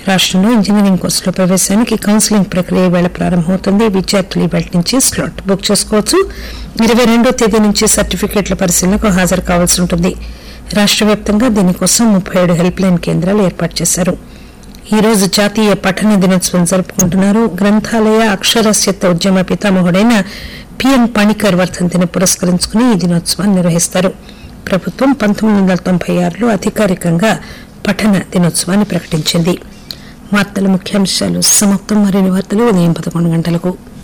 రాష్టంలో ఇంజనీరింగ్ కోర్సులో ప్రవేశానికి కౌన్సిలింగ్ ప్రక్రియ వేళ ప్రారంభమవుతుంది విద్యార్థులు ఇవాళ నుంచి స్లాట్ బుక్ చేసుకోవచ్చు ఇరవై రెండో తేదీ నుంచి సర్టిఫికెట్ల పరిశీలనకు హాజరు కావాల్సి ఉంటుంది రాష్ట్ర వ్యాప్తంగా దీనికోసం ముప్పై ఏడు హెల్ప్ లైన్ కేంద్రాలు ఏర్పాటు చేశారు ఈ రోజు జాతీయ పఠన దినోత్సవం జరుపుకుంటున్నారు గ్రంథాలయ అక్షరాస్యత ఉద్యమ పితామహుడైన పిఎన్ పణికర్ వర్ధంతిని పురస్కరించుకుని ఈ దినోత్సవాన్ని నిర్వహిస్తారు ప్రభుత్వం పంతొమ్మిది వందల తొంభై ఆరులో అధికారికంగా పఠన దినోత్సవాన్ని ప్రకటించింది వార్తల ముఖ్యాంశాలు సమాప్తం మరిన్ని వార్తలు ఉదయం పదకొండు గంటలకు